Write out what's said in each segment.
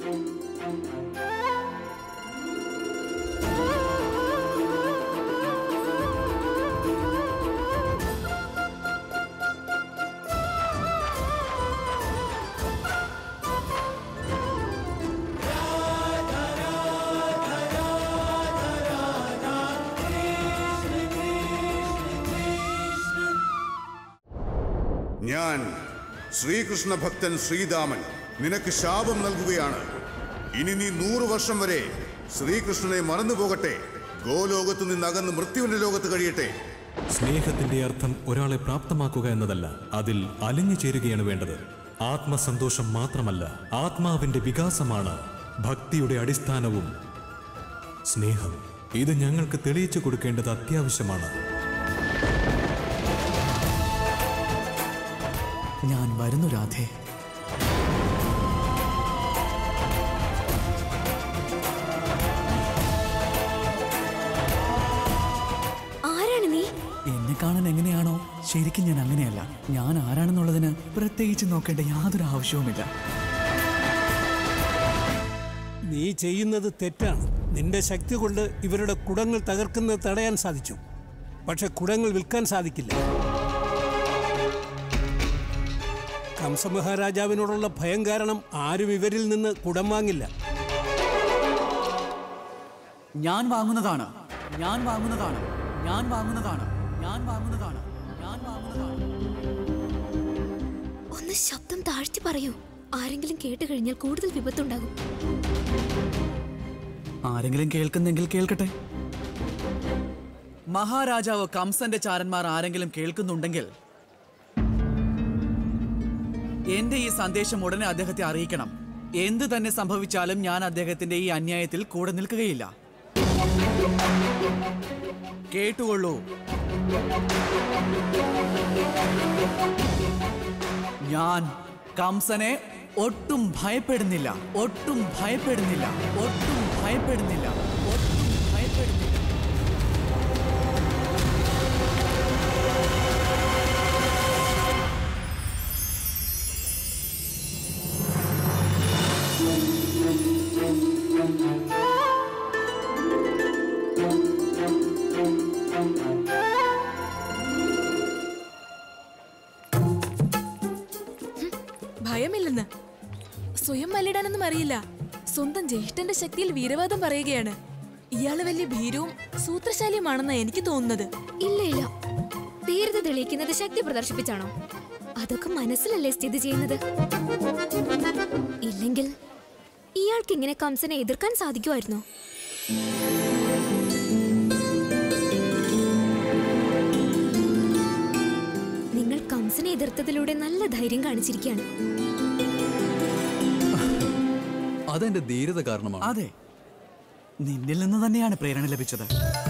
ഞാൻ ശ്രീകൃഷ്ണ ഭക്തൻ ശ്രീരാമൻ നിനക്ക് ശാപം നൽകുകയാണ് ഇനി നീ നൂറ് വർഷം വരെ ശ്രീകൃഷ്ണനെ മറന്നു പോകട്ടെ ഗോലോകത്ത് നിന്ന് അകന്ന് മൃത്യുവിന്റെ ലോകത്ത് കഴിയട്ടെ സ്നേഹത്തിന്റെ അർത്ഥം ഒരാളെ പ്രാപ്തമാക്കുക എന്നതല്ല അതിൽ അലിഞ്ഞു ചേരുകയാണ് വേണ്ടത് ആത്മസന്തോഷം മാത്രമല്ല ആത്മാവിന്റെ വികാസമാണ് ഭക്തിയുടെ അടിസ്ഥാനവും സ്നേഹം ഇത് ഞങ്ങൾക്ക് തെളിയിച്ചു കൊടുക്കേണ്ടത് അത്യാവശ്യമാണ് ഞാൻ വരുന്നു രാധേ ആരാണ് നീ എന്നെ കാണാൻ എങ്ങനെയാണോ ശരിക്കും ഞാൻ അങ്ങനെയല്ല ഞാൻ ആരാണെന്നുള്ളതിന് പ്രത്യേകിച്ച് നോക്കേണ്ട യാതൊരു ആവശ്യവുമില്ല നീ ചെയ്യുന്നത് തെറ്റാണ് നിന്റെ ശക്തി കൊണ്ട് ഇവരുടെ കുടങ്ങൾ തകർക്കുന്നത് തടയാൻ സാധിച്ചു പക്ഷെ കുടങ്ങൾ വിൽക്കാൻ സാധിക്കില്ല കംസമഹാരാജാവിനോടുള്ള ഭയം കാരണം ആരും ഇവരിൽ നിന്ന് കുടം വാങ്ങില്ല ഞാൻ വാങ്ങുന്നതാണ് ഞാൻ വാങ്ങുന്നതാണ് ഞാൻ വാങ്ങുന്നതാണ് ഞാൻ വാങ്ങുന്നതാണ് ഞാൻ വാങ്ങുന്നതാണ് ഒന്ന് ശബ്ദം താഴ്ത്തി പറയൂ ആരെങ്കിലും കേട്ട് കഴിഞ്ഞാൽ കൂടുതൽ വിപത്തുണ്ടാകും ആരെങ്കിലും കേൾക്കുന്നെങ്കിൽ കേൾക്കട്ടെ മഹാരാജാവ് കംസന്റെ ചാരന്മാർ ആരെങ്കിലും കേൾക്കുന്നുണ്ടെങ്കിൽ എന്റെ ഈ സന്ദേശം ഉടനെ അദ്ദേഹത്തെ അറിയിക്കണം എന്ത് തന്നെ സംഭവിച്ചാലും ഞാൻ അദ്ദേഹത്തിന്റെ ഈ അന്യായത്തിൽ കൂടെ നിൽക്കുകയില്ല കേട്ടുകൊള്ളൂ ഞാൻ കംസനെ ഒട്ടും ഭയപ്പെടുന്നില്ല ഒട്ടും ഭയപ്പെടുന്നില്ല ഒട്ടും ഭയപ്പെടുന്നില്ല ഒട്ടും ഭയപ്പെടുന്നില്ല ഭയമില്ലെന്ന് സ്വയം മല്ലിടാനൊന്നും അറിയില്ല സ്വന്തം ജ്യേഷ്ഠന്റെ ശക്തിയിൽ വീരവാദം പറയുകയാണ് ഇയാള് വലിയ ഭീരവും സൂത്രശാലിയുമാണെന്നാ എനിക്ക് തോന്നുന്നത് ഇല്ല ഇല്ല ധീരത തെളിയിക്കുന്നത് ശക്തി പ്രദർശിപ്പിച്ചാണോ അതൊക്കെ മനസ്സിലല്ലേ സ്ഥിതി ചെയ്യുന്നത് ഇല്ലെങ്കിൽ ഇയാൾക്ക് ഇങ്ങനെ കംസനെ എതിർക്കാൻ സാധിക്കുമായിരുന്നോ നിങ്ങൾ കംസനെ എതിർത്തതിലൂടെ നല്ല ധൈര്യം കാണിച്ചിരിക്കുകയാണ് അതെന്റെ ധീരത കാരണമാണ് അതെ നിന്നിൽ നിന്ന് തന്നെയാണ് പ്രേരണ ലഭിച്ചത്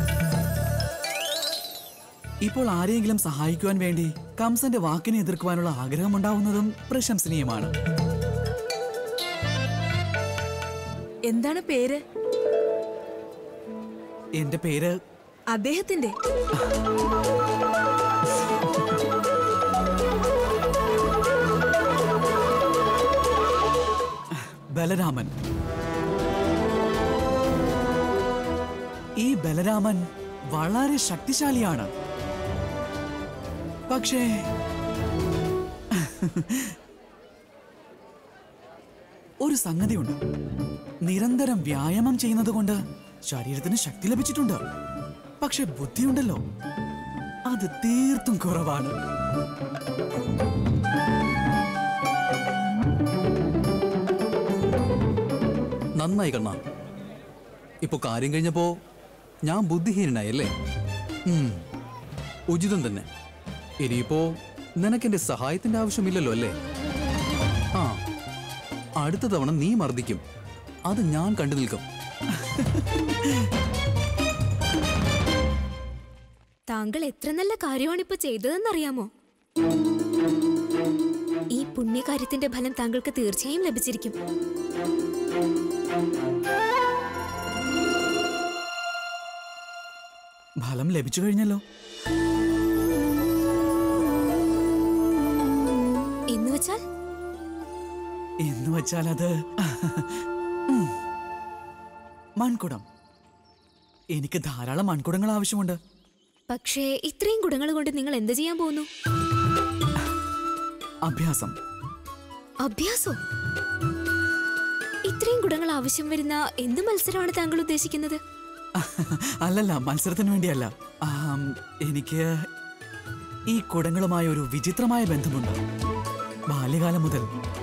ഇപ്പോൾ ആരെയെങ്കിലും സഹായിക്കുവാൻ വേണ്ടി കംസന്റെ വാക്കിനെ എതിർക്കുവാനുള്ള ആഗ്രഹമുണ്ടാവുന്നതും പ്രശംസനീയമാണ് എന്താണ് പേര് എന്റെ പേര് അദ്ദേഹത്തിന്റെ ബലരാമൻ ഈ ബലരാമൻ വളരെ ശക്തിശാലിയാണ് പക്ഷേ ഒരു സംഗതിയുണ്ട് നിരന്തരം വ്യായാമം ചെയ്യുന്നത് കൊണ്ട് ശരീരത്തിന് ശക്തി ലഭിച്ചിട്ടുണ്ട് പക്ഷെ ബുദ്ധിയുണ്ടല്ലോ അത് തീർത്തും കുറവാണ് നന്നായി കണ്ണ ഇപ്പൊ കാര്യം കഴിഞ്ഞപ്പോ ഞാൻ ബുദ്ധിഹീനനായല്ലേ ഉം, ഉചിതം തന്നെ ഇനിയിപ്പോ നിനക്കെന്റെ സഹായത്തിന്റെ ആവശ്യമില്ലല്ലോ അല്ലേ ആ അടുത്ത തവണ നീ മർദ്ദിക്കും അത് ഞാൻ കണ്ടു നിൽക്കും താങ്കൾ എത്ര നല്ല കാര്യമാണ് ഇപ്പൊ ചെയ്തതെന്നറിയാമോ ഈ പുണ്യകാര്യത്തിന്റെ ഫലം താങ്കൾക്ക് തീർച്ചയായും ലഭിച്ചിരിക്കും ഫലം ലഭിച്ചു കഴിഞ്ഞല്ലോ എന്ന് വെച്ചാൽ എന്ന് വെച്ചാൽ അത് ഉം. മൺകുടം എനിക്ക് ധാരാളം മൺകുടങ്ങൾ ആവശ്യമുണ്ട് പക്ഷേ ഇത്രയും കുടങ്ങൾ കൊണ്ട് നിങ്ങൾ എന്ത് ചെയ്യാൻ പോകുന്നു അഭ്യാസം അഭ്യാസോ ഇത്രയും കുടങ്ങൾ ആവശ്യം വരുന്ന എന്ത് മത്സരമാണ് താങ്കൾ ഉദ്ദേശിക്കുന്നത് അല്ലല്ല മത്സരത്തിന് വേണ്ടിയല്ല ആം, എനിക്ക് ഈ കുടങ്ങളുമായി ഒരു വിചിത്രമായ ബന്ധമുണ്ട് ബാല്യകാലം മുതൽ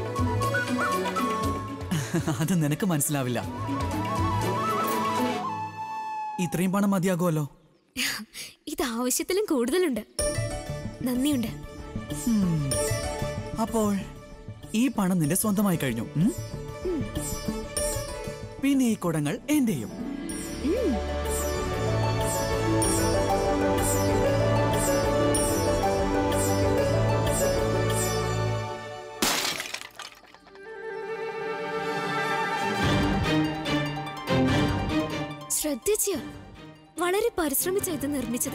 അത് നിനക്ക് മനസ്സിലാവില്ല ഇത്രയും പണം മതിയാകുമല്ലോ ഇത് ആവശ്യത്തിലും കൂടുതലുണ്ട് നന്ദിയുണ്ട് അപ്പോൾ ഈ പണം നിന്റെ സ്വന്തമായി കഴിഞ്ഞു ഉം? പിന്നെ ഈ കുടങ്ങൾ എന്റെയും ശ്രദ്ധിച്ച് വളരെ പരിശ്രമിച്ച ഇത് നിർമ്മിച്ചത്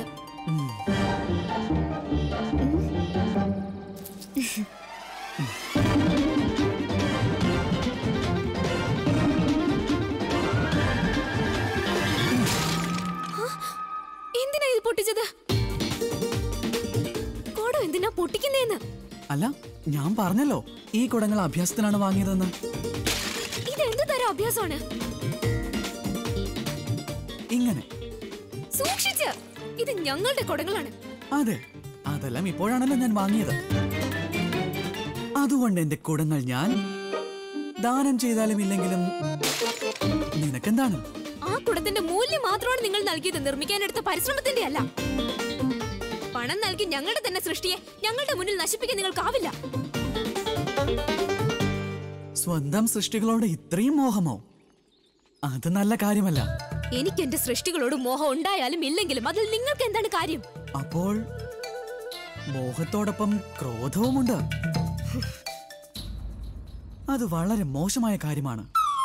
ആ, എന്തിനാ ഇത് പൊട്ടിച്ചത് കോടോ എന്തിനാ പൊട്ടിക്കുന്നേന്ന് അല്ല ഞാൻ പറഞ്ഞല്ലോ ഈ കുടങ്ങൾ അഭ്യാസത്തിനാണ് വാങ്ങിയതെന്ന് ഇത് എന്ത് തരം അഭ്യാസമാണ് ഇങ്ങനെ സൂക്ഷിച്ച് ഇത് ഞങ്ങളുടെ കുടങ്ങളാണ് അതെ അതെല്ലാം ഇപ്പോഴാണല്ലോ ഞാൻ വാങ്ങിയത് അതുകൊണ്ട് എന്റെ കുടങ്ങൾ ഞാൻ ദാനം ചെയ്താലും ഇല്ലെങ്കിലും നിനക്കെന്താണ് ആ കുടത്തിന്റെ മൂല്യം മാത്രമാണ് നിങ്ങൾ നൽകിയത് നിർമ്മിക്കാനെടുത്ത പരിശ്രമത്തിന്റെ അല്ല പണം നൽകി ഞങ്ങളുടെ തന്നെ സൃഷ്ടിയെ ഞങ്ങളുടെ മുന്നിൽ നശിപ്പിക്കാൻ നിങ്ങൾക്കാവില്ല സ്വന്തം സൃഷ്ടികളോട് ഇത്രയും മോഹമോ അത് നല്ല കാര്യമല്ല എനിക്ക് എന്റെ സൃഷ്ടികളോട് മോഹം ഉണ്ടായാലും ഇല്ലെങ്കിലും അതിൽ നിങ്ങൾക്ക് എന്താണ് കാര്യം അപ്പോൾ മോഹത്തോടൊപ്പം ക്രോധവുമുണ്ട് അത് വളരെ മോശമായ കാര്യമാണ്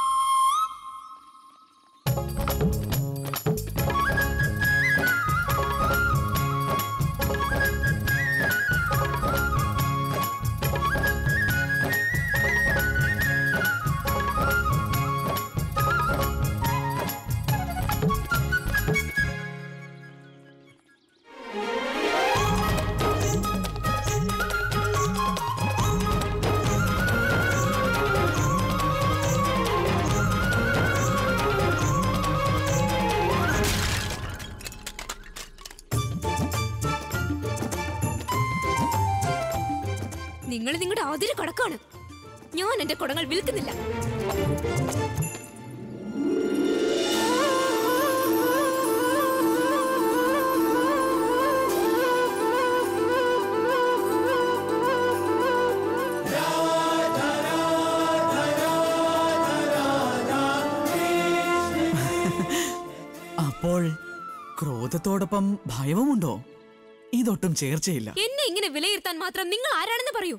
നിങ്ങൾ നിങ്ങളുടെ അതിര് കടക്കാണ് ഞാൻ എന്റെ കുടങ്ങൾ വിൽക്കുന്നില്ല അപ്പോൾ ക്രോധത്തോടൊപ്പം ഭയവുമുണ്ടോ ഇതൊട്ടും ചേർച്ചയില്ല എന്നെ ഇങ്ങനെ വിലയിരുത്താൻ മാത്രം നിങ്ങൾ ആരാണെന്ന് പറയൂ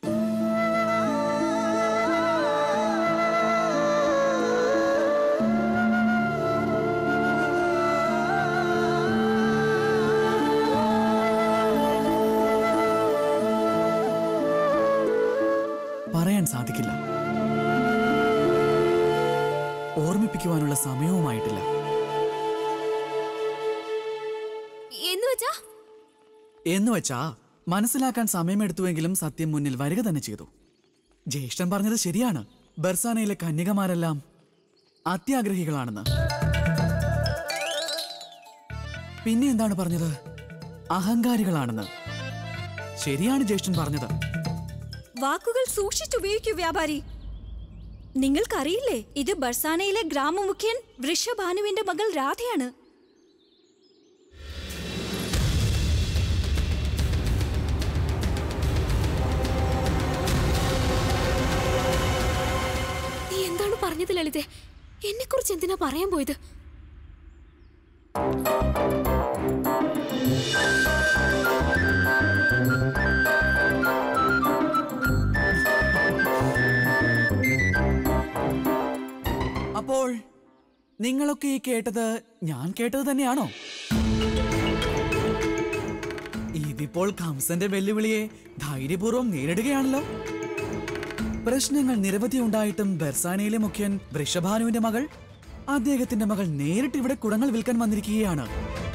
പറയാൻ സാധിക്കില്ല ഓർമ്മിപ്പിക്കുവാനുള്ള സമയവുമായിട്ടില്ല എന്ന് വെച്ചാ എന്ന് വെച്ചാ മനസ്സിലാക്കാൻ സമയമെടുത്തുവെങ്കിലും സത്യം മുന്നിൽ വരിക തന്നെ ചെയ്തു ജ്യേഷ്ഠൻ പറഞ്ഞത് ശരിയാണ് ബർസാനയിലെ കന്യകമാരെല്ലാം അത്യാഗ്രഹികളാണെന്ന് പിന്നെ എന്താണ് പറഞ്ഞത് അഹങ്കാരികളാണെന്ന് ശരിയാണ് ജ്യേഷ്ഠൻ പറഞ്ഞത് വാക്കുകൾ സൂക്ഷിച്ചുപയോഗിക്കൂ വ്യാപാരി നിങ്ങൾക്കറിയില്ലേ ഇത് ബർസാനയിലെ ഗ്രാമമുഖ്യൻ വൃഷഭാനുവിന്റെ മകൾ രാധയാണ് നീ എന്താണ് പറഞ്ഞത് ലളിതേ എന്നെ കുറിച്ച് എന്തിനാ പറയാൻ പോയത് അപ്പോൾ നിങ്ങളൊക്കെ ഈ കേട്ടത് ഞാൻ കേട്ടത് തന്നെയാണോ ഇതിപ്പോൾ കംസന്റെ വെല്ലുവിളിയെ ധൈര്യപൂർവ്വം നേരിടുകയാണല്ലോ പ്രശ്നങ്ങൾ നിരവധി ഉണ്ടായിട്ടും ബെർസാനയിലെ മുഖ്യൻ വൃഷഭാനുവിന്റെ മകൾ അദ്ദേഹത്തിന്റെ മകൾ നേരിട്ട് ഇവിടെ കുടങ്ങൾ വിൽക്കാൻ വന്നിരിക്കുകയാണ്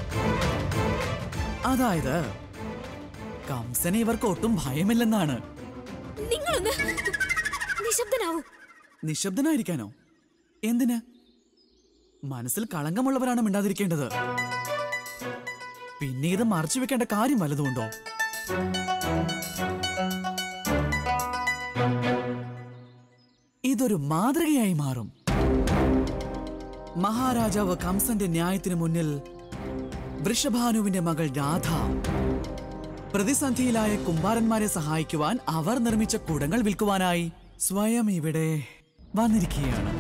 അതായത് കംസനെ ഇവർക്ക് ഒട്ടും ഭയമില്ലെന്നാണ് നിങ്ങളൊന്ന് നിശബ്ദനാവൂ നിശബ്ദനായിരിക്കാനോ എന്തിന് മനസ്സിൽ കളങ്കമുള്ളവരാണ് മിണ്ടാതിരിക്കേണ്ടത് പിന്നെ ഇത് മറച്ചു വെക്കേണ്ട കാര്യം വല്ലതുമുണ്ടോ ഇതൊരു മാതൃകയായി മാറും മഹാരാജാവ് കംസന്റെ ന്യായത്തിന് മുന്നിൽ വൃഷഭാനുവിന്റെ മകൾ രാധ പ്രതിസന്ധിയിലായ കുമ്പാരന്മാരെ സഹായിക്കുവാൻ അവർ നിർമ്മിച്ച കുടങ്ങൾ വിൽക്കുവാനായി സ്വയം ഇവിടെ വന്നിരിക്കുകയാണ്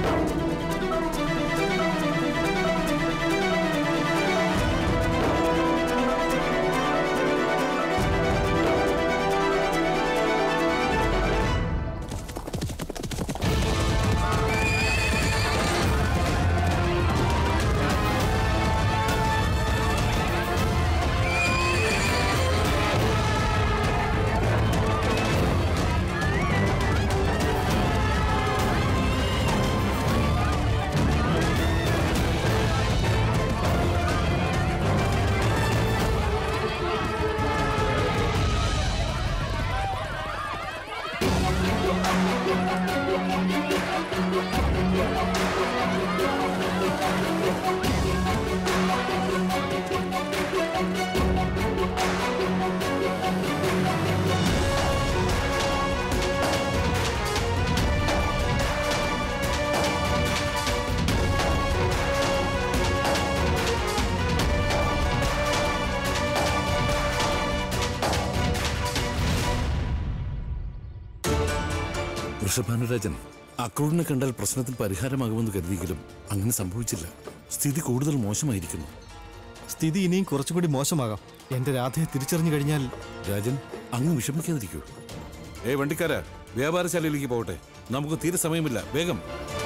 വൃഷഭാനുരാജൻ അക്രൂരിനെ കണ്ടാൽ പ്രശ്നത്തിൽ പരിഹാരമാകുമെന്ന് കരുതിയെങ്കിലും അങ്ങനെ സംഭവിച്ചില്ല സ്ഥിതി കൂടുതൽ മോശമായിരിക്കുന്നു സ്ഥിതി ഇനിയും കുറച്ചും കൂടി മോശമാകാം എന്റെ രാധയെ തിരിച്ചറിഞ്ഞു കഴിഞ്ഞാൽ രാജൻ അങ്ങ് വിഷമിക്കാതിരിക്കൂ ഏ വണ്ടിക്കാരാ വ്യാപാരശാലയിലേക്ക് പോകട്ടെ നമുക്ക് തീരെ സമയമില്ല വേഗം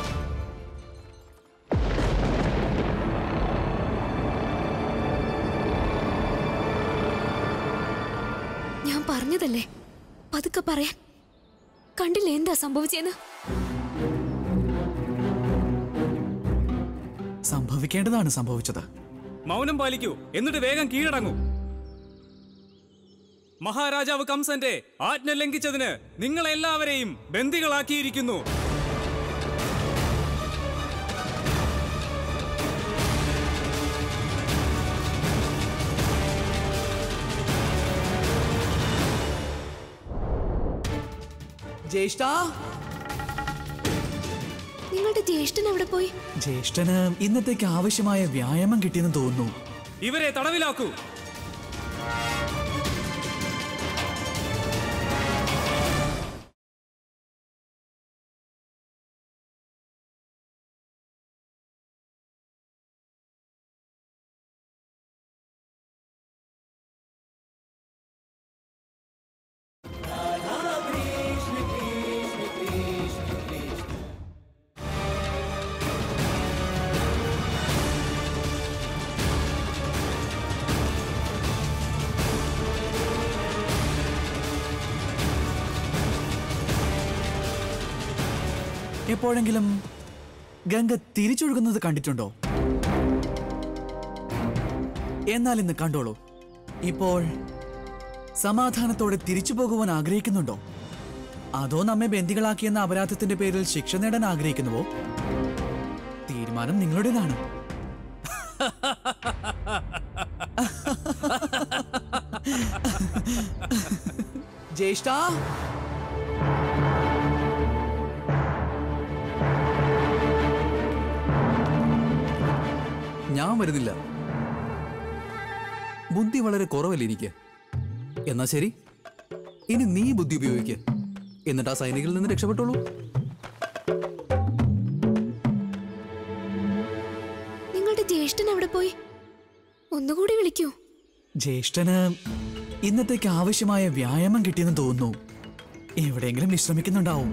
ഞാൻ പറഞ്ഞതല്ലേ പതുക്കെ പറയാൻ കണ്ടില്ലേ എന്താ സംഭവിച്ചെന്ന് സംഭവിക്കേണ്ടതാണ് സംഭവിച്ചത് മൗനം പാലിക്കൂ എന്നിട്ട് വേഗം കീഴടങ്ങൂ മഹാരാജാവ് കംസന്റെ ആജ്ഞ ലംഘിച്ചതിന് നിങ്ങളെല്ലാവരെയും ബന്ദികളാക്കിയിരിക്കുന്നു ജ്യേഷ്ഠ നിങ്ങളുടെ ജ്യേഷ്ഠൻ എവിടെ പോയി ജ്യേഷ്ഠന് ഇന്നത്തേക്ക് ആവശ്യമായ വ്യായാമം കിട്ടിയെന്ന് തോന്നുന്നു ഇവരെ തടവിലാക്കൂ എപ്പോഴെങ്കിലും ഗംഗ തിരിച്ചൊഴുകുന്നത് കണ്ടിട്ടുണ്ടോ എന്നാൽ ഇന്ന് കണ്ടോളൂ ഇപ്പോൾ സമാധാനത്തോടെ തിരിച്ചു പോകുവാൻ ആഗ്രഹിക്കുന്നുണ്ടോ അതോ നമ്മെ ബന്ദികളാക്കിയെന്ന അപരാധത്തിന്റെ പേരിൽ ശിക്ഷ നേടാൻ ആഗ്രഹിക്കുന്നുവോ തീരുമാനം നിങ്ങളുടേതാണ് ജ്യേഷ്ഠ ഞാൻ വരുന്നില്ല ബുദ്ധി വളരെ കുറവല്ലേ എനിക്ക് എന്നാ ശരി ഇനി നീ ബുദ്ധി ഉപയോഗിക്ക് എന്നിട്ട് ആ സൈനികരിൽ നിന്ന് രക്ഷപ്പെട്ടോളൂ നിങ്ങളുടെ ജ്യേഷ്ഠൻ എവിടെ പോയി ഒന്നുകൂടി വിളിക്കൂ ജ്യേഷ്ഠന് ഇന്നത്തേക്ക് ആവശ്യമായ വ്യായാമം കിട്ടിയെന്ന് തോന്നുന്നു എവിടെയെങ്കിലും വിശ്രമിക്കുന്നുണ്ടാവും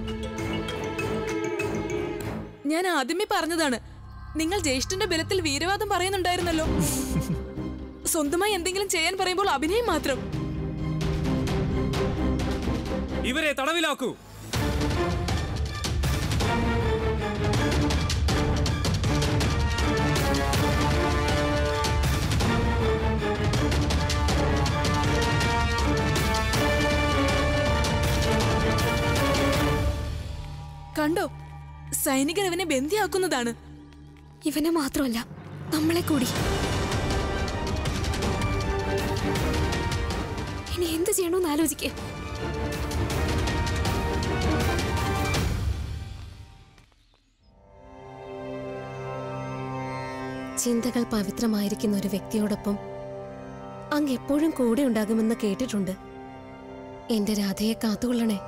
ഞാൻ ആദ്യമേ പറഞ്ഞതാണ് നിങ്ങൾ ജ്യേഷ്ഠന്റെ ബലത്തിൽ വീരവാദം പറയുന്നുണ്ടായിരുന്നല്ലോ സ്വന്തമായി എന്തെങ്കിലും ചെയ്യാൻ പറയുമ്പോൾ അഭിനയം മാത്രം ഇവരെ തടവിലാക്കൂ കണ്ടോ സൈനികർ അവനെ ബന്ദിയാക്കുന്നതാണ് ഇവനെ മാത്രമല്ല നമ്മളെ കൂടി ഇനി എന്ത് ചെയ്യണമെന്ന് ആലോചിക്കേ ചിന്തകൾ പവിത്രമായിരിക്കുന്ന ഒരു വ്യക്തിയോടൊപ്പം അങ്ങ് എപ്പോഴും കൂടെ ഉണ്ടാകുമെന്ന് കേട്ടിട്ടുണ്ട് എന്റെ രാധയെ കാത്തുകൊള്ളണേ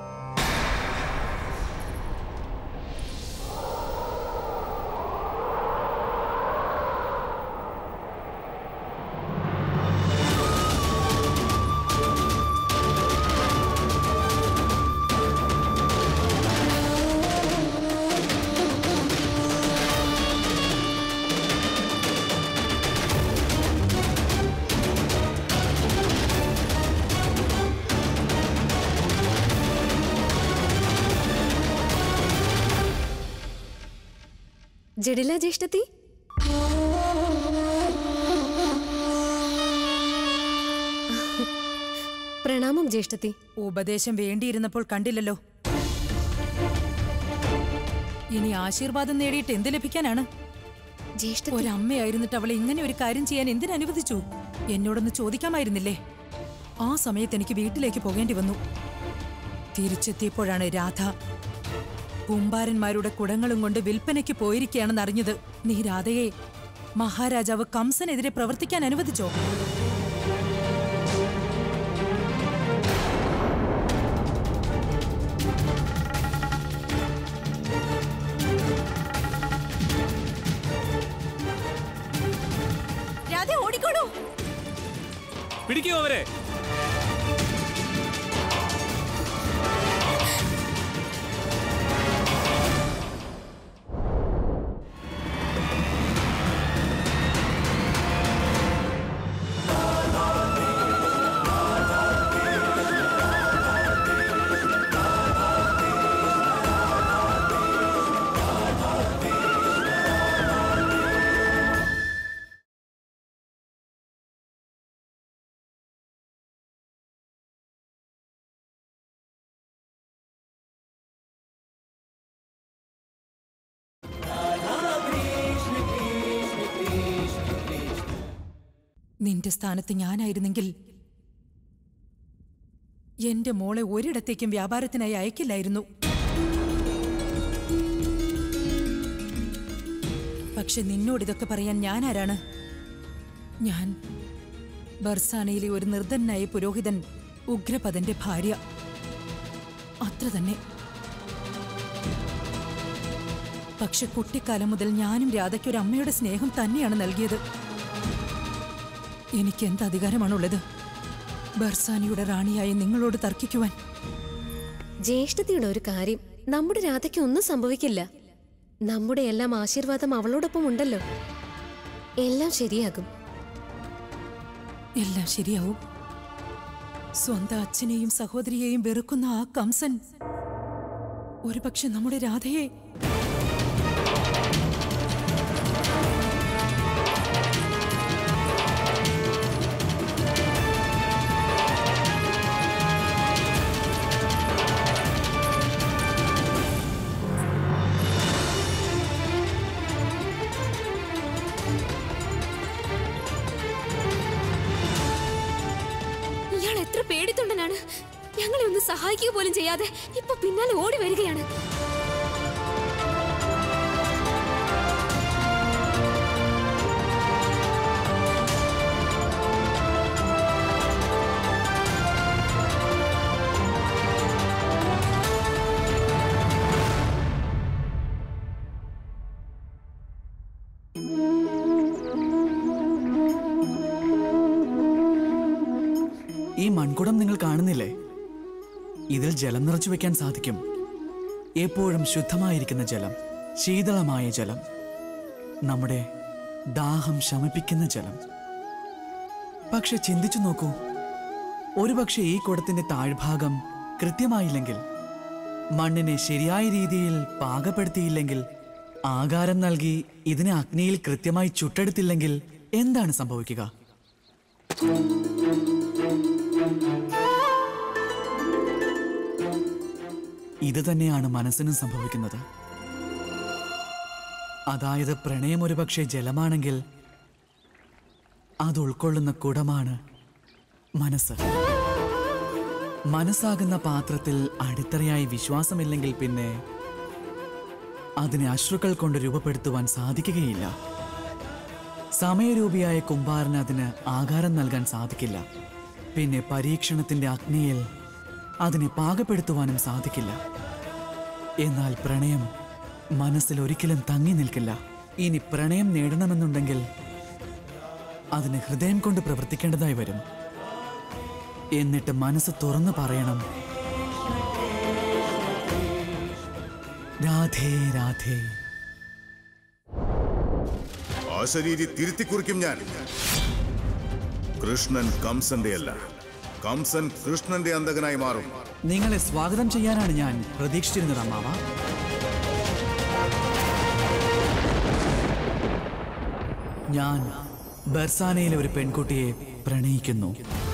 ജഡില ജ്യേഷ്ഠത്തി പ്രണാമം ജ്യേഷ്ഠത്തി ഉപദേശം വേണ്ടിയിരുന്നപ്പോൾ കണ്ടില്ലല്ലോ ഇനി ആശീർവാദം നേടിയിട്ട് എന്ത് ലഭിക്കാനാണ് ഒരമ്മയായിരുന്നിട്ട് അവളെ ഇങ്ങനെ ഒരു കാര്യം ചെയ്യാൻ എന്തിനനുവദിച്ചു എന്നോടൊന്ന് ചോദിക്കാമായിരുന്നില്ലേ ആ സമയത്ത് എനിക്ക് വീട്ടിലേക്ക് പോകേണ്ടി വന്നു തിരിച്ചെത്തിയപ്പോഴാണ് രാധ കുമ്പാരന്മാരുടെ കുടങ്ങളും കൊണ്ട് വിൽപ്പനയ്ക്ക് പോയിരിക്കുകയാണെന്ന് അറിഞ്ഞത് നീ രാധയെ മഹാരാജാവ് കംസനെതിരെ പ്രവർത്തിക്കാൻ അനുവദിച്ചോ രാധ ഓടിക്കോളൂ പിടിക്കൂ അവരെ നിന്റെ സ്ഥാനത്ത് ഞാനായിരുന്നെങ്കിൽ എന്റെ മോളെ ഒരിടത്തേക്കും വ്യാപാരത്തിനായി അയക്കില്ലായിരുന്നു പക്ഷെ നിന്നോട് ഇതൊക്കെ പറയാൻ ഞാൻ ആരാണ് ഞാൻ ബർസാനയിലെ ഒരു നിർദ്ധനായ പുരോഹിതൻ ഉഗ്രപദന്റെ ഭാര്യ അത്ര തന്നെ പക്ഷെ കുട്ടിക്കാലം മുതൽ ഞാനും രാധയ്ക്ക് ഒരു അമ്മയുടെ സ്നേഹം തന്നെയാണ് നൽകിയത് എനിക്ക് എന്ത് അധികാരമാണുള്ളത് ബർസാനിയുടെ റാണിയായി നിങ്ങളോട് തർക്കിക്കുവാൻ ജ്യേഷ്ഠത്തിയുടെ ഒരു കാര്യം നമ്മുടെ രാധയ്ക്ക് ഒന്നും സംഭവിക്കില്ല നമ്മുടെ എല്ലാം ആശീർവാദം അവളോടൊപ്പം ഉണ്ടല്ലോ എല്ലാം ശരിയാകും എല്ലാം ശരിയാവും സ്വന്തം അച്ഛനെയും സഹോദരിയെയും വെറുക്കുന്ന ആ കംസൻ ഒരുപക്ഷെ നമ്മുടെ രാധയെ ഇയാൾ എത്ര പേടിത്തൊണ്ടനാണ് ഞങ്ങളെ ഒന്ന് സഹായിക്കുക പോലും ചെയ്യാതെ ഇപ്പൊ പിന്നാലെ ഓടി വരികയാണ് ഈ മൺകുടം നിങ്ങൾ കാണുന്നില്ലേ ഇതിൽ ജലം നിറച്ചു വെക്കാൻ സാധിക്കും എപ്പോഴും ശുദ്ധമായിരിക്കുന്ന ജലം ശീതളമായ ജലം നമ്മുടെ ദാഹം ശമിപ്പിക്കുന്ന ജലം പക്ഷെ ചിന്തിച്ചു നോക്കൂ ഒരുപക്ഷെ ഈ കുടത്തിന്റെ താഴ്ഭാഗം കൃത്യമായില്ലെങ്കിൽ മണ്ണിനെ ശരിയായ രീതിയിൽ പാകപ്പെടുത്തിയില്ലെങ്കിൽ ആകാരം നൽകി ഇതിനെ അഗ്നിയിൽ കൃത്യമായി ചുട്ടെടുത്തില്ലെങ്കിൽ എന്താണ് സംഭവിക്കുക ഇത് തന്നെയാണ് മനസ്സിനും സംഭവിക്കുന്നത് അതായത് പ്രണയം ഒരുപക്ഷെ ജലമാണെങ്കിൽ അത് ഉൾക്കൊള്ളുന്ന കുടമാണ് മനസ്സ് മനസ്സാകുന്ന പാത്രത്തിൽ അടിത്തറയായി വിശ്വാസമില്ലെങ്കിൽ പിന്നെ അതിനെ അശ്രുക്കൾ കൊണ്ട് രൂപപ്പെടുത്തുവാൻ സാധിക്കുകയില്ല സമയരൂപിയായ കുംഭാരന് അതിന് ആകാരം നൽകാൻ സാധിക്കില്ല പിന്നെ പരീക്ഷണത്തിന്റെ അഗ്നിയിൽ അതിനെ പാകപ്പെടുത്തുവാനും സാധിക്കില്ല എന്നാൽ പ്രണയം മനസ്സിൽ ഒരിക്കലും തങ്ങി നിൽക്കില്ല ഇനി പ്രണയം നേടണമെന്നുണ്ടെങ്കിൽ അതിന് ഹൃദയം കൊണ്ട് പ്രവർത്തിക്കേണ്ടതായി വരും എന്നിട്ട് മനസ്സ് തുറന്നു പറയണം രാധേ രാധേ ആ ശരീരി തിരുത്തി കുറിക്കും ഞാൻ കൃഷ്ണൻ കംസന്റെ അല്ല കംസൻ കൃഷ്ണന്റെ അന്തകനായി മാറും നിങ്ങളെ സ്വാഗതം ചെയ്യാനാണ് ഞാൻ പ്രതീക്ഷിച്ചിരുന്നത് അമ്മാവ ഞാൻ ബർസാനയിലെ ഒരു പെൺകുട്ടിയെ പ്രണയിക്കുന്നു